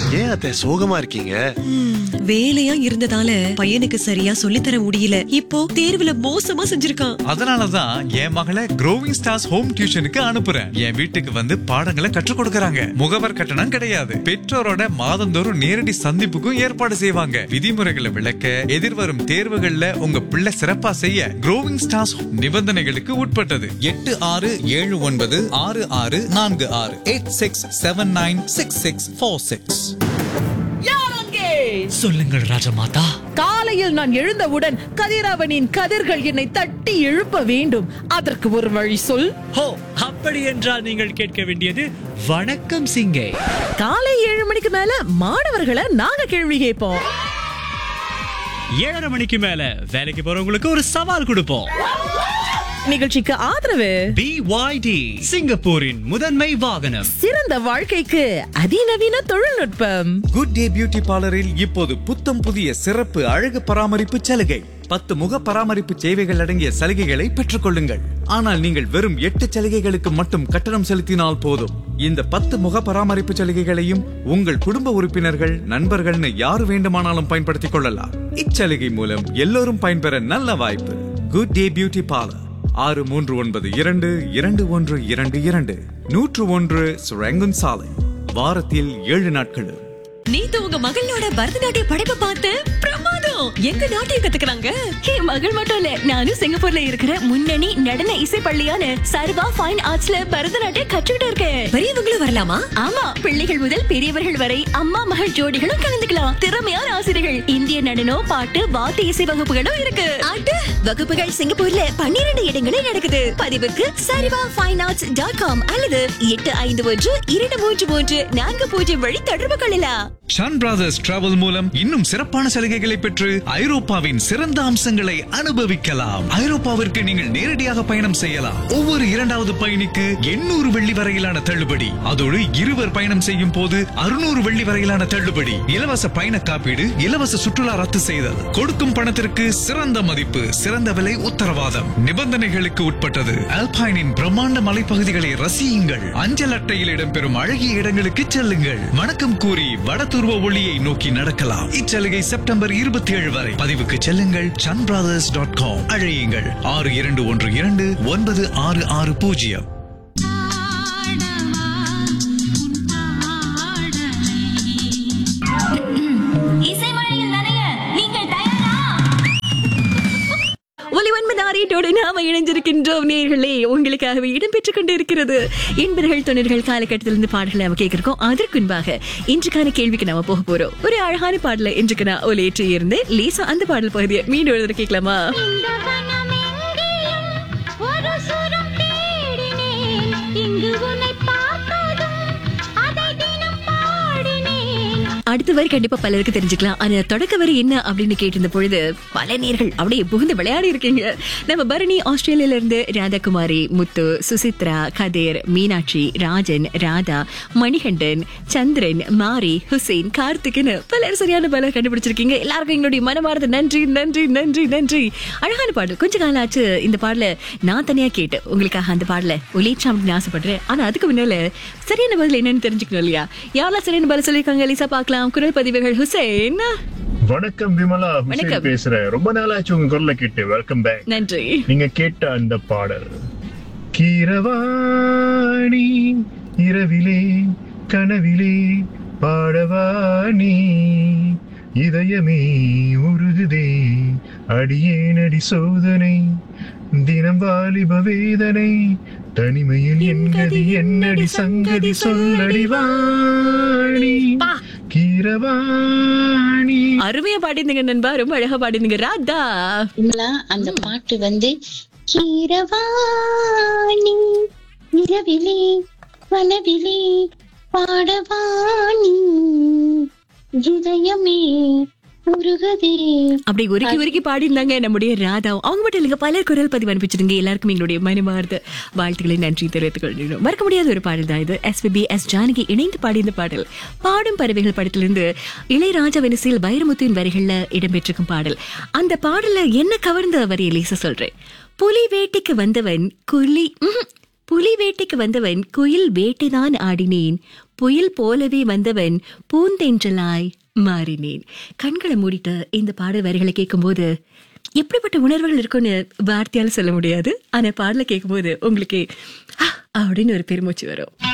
ஏன் அத்தை சோகமா இருக்கீங்க வேலையா இருந்ததால பையனுக்கு சரியா சொல்லித்தர முடியல இப்போ தேர்வுல மோசமா செஞ்சிருக்கான் அதனாலதான் என் மகளை க்ரோவிங் ஸ்டார்ஸ் ஹோம் டியூஷனுக்கு அனுப்புறேன் என் வீட்டுக்கு வந்து பாடங்களை கற்றுக் கொடுக்கறாங்க முகவர் கட்டணம் கிடையாது பெற்றோரோட மாதந்தோறும் நேரடி சந்திப்புக்கும் ஏற்பாடு செய்வாங்க விதிமுறைகளை விளக்க எதிர்வரும் தேர்வுகள்ல உங்க பிள்ளை சிறப்பா செய்ய க்ரோவிங் ஸ்டார்ஸ் நிபந்தனைகளுக்கு உட்பட்டது எட்டு ஆறு ஏழு ஒன்பது ஆறு ஆறு நான்கு ஆறு eight six seven nine six six four six சொல்லுங்கள் ராஜமாதா காலையில் நான் எழுந்தவுடன் கதிரவனின் கதிர்கள் என்னை தட்டி எழுப்ப வேண்டும் அதற்கு ஒரு வழி சொல் ஹோ அப்படி என்றால் நீங்கள் கேட்க வேண்டியது வணக்கம் சிங்கே காலை ஏழு மணிக்கு மேல மாணவர்களை நாங்க கேள்வி கேட்போம் ஏழரை மணிக்கு மேல வேலைக்கு போறவங்களுக்கு ஒரு சவால் கொடுப்போம் நிகழ்ச்சிக்கு ஆதரவு பிஒய்டி சிங்கப்பூரின் முதன்மை வாகனம் சிறந்த வாழ்க்கைக்கு அதிநவீன தொழில்நுட்பம் குட் டே பியூட்டி பார்லரில் இப்போது புத்தம் புதிய சிறப்பு அழகு பராமரிப்பு சலுகை பத்து முக பராமரிப்பு சேவைகள் அடங்கிய சலுகைகளை பெற்றுக் கொள்ளுங்கள் ஆனால் நீங்கள் வெறும் எட்டு சலுகைகளுக்கு மட்டும் கட்டணம் செலுத்தினால் போதும் இந்த பத்து முக பராமரிப்பு சலுகைகளையும் உங்கள் குடும்ப உறுப்பினர்கள் நண்பர்கள்னு யார் வேண்டுமானாலும் பயன்படுத்திக் கொள்ளலாம் இச்சலுகை மூலம் எல்லோரும் பயன்பெற நல்ல வாய்ப்பு குட் டே பியூட்டி பார்லர் ஆறு மூன்று ஒன்பது இரண்டு இரண்டு ஒன்று இரண்டு இரண்டு நூற்று ஒன்று சுரங்குன் சாலை வாரத்தில் ஏழு நாட்களும் நேத்து உங்க மகளோட பரதநாட்டிய படைப்பை பார்த்து பிரமாதம் எங்க நாட்டியம் கத்துக்கிறாங்க என் மகள் மட்டும் இல்ல நானும் சிங்கப்பூர்ல இருக்கிற முன்னணி நடன இசை பள்ளியான சர்வா ஃபைன் ஆர்ட்ஸ்ல பரதநாட்டியம் கற்றுக்கிட்டு இருக்கேன் பெரியவங்களும் வரலாமா ஆமா பிள்ளைகள் முதல் பெரியவர்கள் வரை அம்மா மகள் ஜோடிகளும் கலந்துக்கலாம் திறமையான ஆசிரியர்கள் இந்திய நடனம் பாட்டு வாத்திய இசை வகுப்புகளும் இருக்கு ஆட்டு வகுப்புகள் சிங்கப்பூர்ல பன்னிரண்டு இடங்களில் நடக்குது பதிவுக்கு சரிவா ஃபைன் ஆர்ட்ஸ் டாட் காம் அல்லது எட்டு ஐந்து ஒன்று இரண்டு மூன்று மூன்று நான்கு பூஜ்ஜியம் வழி தொடர்பு கொள்ளலாம் ஷான் பிரதர்ஸ் டிராவல் மூலம் இன்னும் சிறப்பான சலுகைகளை பெற்று ஐரோப்பாவின் சிறந்த அம்சங்களை அனுபவிக்கலாம் ஐரோப்பாவிற்கு நீங்கள் நேரடியாக பயணம் செய்யலாம் ஒவ்வொரு இரண்டாவது பயணிக்கு எண்ணூறு வெள்ளி வரையிலான தள்ளுபடி அதோடு இருவர் பயணம் செய்யும் போது அறுநூறு வெள்ளி வரையிலான தள்ளுபடி இலவச பயண காப்பீடு இலவச சுற்றுலா ரத்து செய்தல் கொடுக்கும் பணத்திற்கு சிறந்த மதிப்பு சிறந்த விலை உத்தரவாதம் நிபந்தனைகளுக்கு உட்பட்டது அல்பைனின் பிரம்மாண்ட மலைப்பகுதிகளை ரசியுங்கள் அஞ்சல் அட்டையில் இடம்பெறும் அழகிய இடங்களுக்கு செல்லுங்கள் வணக்கம் கூறி வடதுருவ ஒளியை நோக்கி நடக்கலாம் இச்சலுகை செப்டம்பர் இருபத்தி ஏழு வரை பதிவுக்கு செல்லுங்கள் சன் பிரதர்ஸ் டாட் காம் அழையுங்கள் ஆறு இரண்டு ஒன்று இரண்டு ஒன்பது ஆறு ஆறு பூஜ்ஜியம் இசைமழையில் நனைய நீங்கள் தயாரா ஒலி ஒன்பதாரியத்தோடு நாம இணைஞ்சிருக்கின்றோம் நேர்களே உங்களுக்காகவே இடம்பெற்றுக் கொண்டிருக்கிறது எண்பர்கள் தொண்ணூறுகள் காலகட்டத்திலிருந்து பாடல்களை நம்ம கேட்கிறோம் அதற்கு முன்பாக இன்றைக்கான கேள்விக்கு நாம போக போறோம் ஒரு அழகான பாடலை இன்றைக்கு நான் ஒலியேற்றி இருந்து லேசா அந்த பாடல் பகுதியை மீண்டும் ஒரு தடவை கேட்கலாமா இந்த வனமெங்கேயும் ஒரு சுரம் தேடினேன் இங்கு உன்னை பார்த்ததும் அதை தினம் பாடினேன் அடுத்த வரி கண்டிப்பா பலருக்கு தெரிஞ்சுக்கலாம் ஆனா தொடக்க வரி என்ன அப்படின்னு கேட்டிருந்த பொழுது பல நேர்கள் அப்படியே புகுந்து விளையாடி இருக்கீங்க நம்ம பரணி ஆஸ்திரேலியால இருந்து ராதாகுமாரி முத்து சுசித்ரா கதிர் மீனாட்சி ராஜன் ராதா மணிகண்டன் சந்திரன் மாரி ஹுசைன் கார்த்திக்னு பலர் சரியான பலர் கண்டுபிடிச்சிருக்கீங்க எல்லாருக்கும் எங்களுடைய மனமார்ந்த நன்றி நன்றி நன்றி நன்றி அழகான பாடல் கொஞ்ச காலம் ஆச்சு இந்த பாடல நான் தனியா கேட்டு உங்களுக்காக அந்த பாடல ஒலிச்சா அப்படின்னு ஆசைப்படுறேன் ஆனா அதுக்கு முன்னால சரியான பதில் என்னன்னு தெரிஞ்சுக்கணும் இல்லையா யாரெல்லாம் சரியான பதில் சொல்லியிருக்காங்க லிசா பார்க்கலாம் குரல் பதிவுகள் ஹுசைன் வணக்கம் விமலா வணக்கம். ஹுசைன் பேசுறேன் ரொம்ப நாளாச்சு உங்க குரலை கேட்டு வெல்கம் பேக் நன்றி நீங்க கேட்ட அந்த பாடல் கீரவாணி இரவிலே கனவிலே பாடவாணி இதயமே உருகுதே அடியேனடி சோதனை தினம் வாலிப வேதனை தனிமையில் என்கதி என்னடி சங்கதி சொல்லடி வாணி கீரவாணி அருமையா பாடிருந்தீங்க நண்பா ரொம்ப அழகா பாடிருந்தீங்க ராதா விமலா அந்த பாட்டு வந்து கீரவாணி இரவிலே வனவிலே பாடவாணி இதயமே உருகுதே அப்படி உருக்கி உருக்கி பாடியிருந்தாங்க நம்முடைய ராதா அவங்க மட்டும் இல்லைங்க பலர் குரல் பதிவு அனுப்பிச்சிருங்க எல்லாருக்கும் எங்களுடைய மனமார்ந்த வாழ்த்துக்களை நன்றி தெரிவித்துக் கொள்கிறோம் மறக்க முடியாத ஒரு பாடல் தான் இது எஸ்பிபி எஸ் ஜானகி இணைந்து பாடியிருந்த பாடல் பாடும் பறவைகள் படத்திலிருந்து இளையராஜா வெனிசில் வைரமுத்துவின் வரிகள்ல இடம்பெற்றிருக்கும் பாடல் அந்த பாடல்ல என்ன கவர்ந்த வரியை லேச சொல்றேன் புலி வேட்டைக்கு வந்தவன் குழி ம்ஹும். புலி வேட்டைக்கு வந்தவன் குயில் வேட்டைதான் ஆடினேன் புயல் போலவே வந்தவன் பூந்தென்றலாய் மாறினேன் கண்களை மூடிட்டு இந்த பாடல் வரிகளை கேட்கும்போது எப்படிப்பட்ட உணர்வுகள் இருக்கும்னு வார்த்தையால சொல்ல முடியாது ஆனா பாடலை கேட்கும்போது உங்களுக்கு "ஆ" அப்படின்னு ஒரு பெருமூச்சு வரும்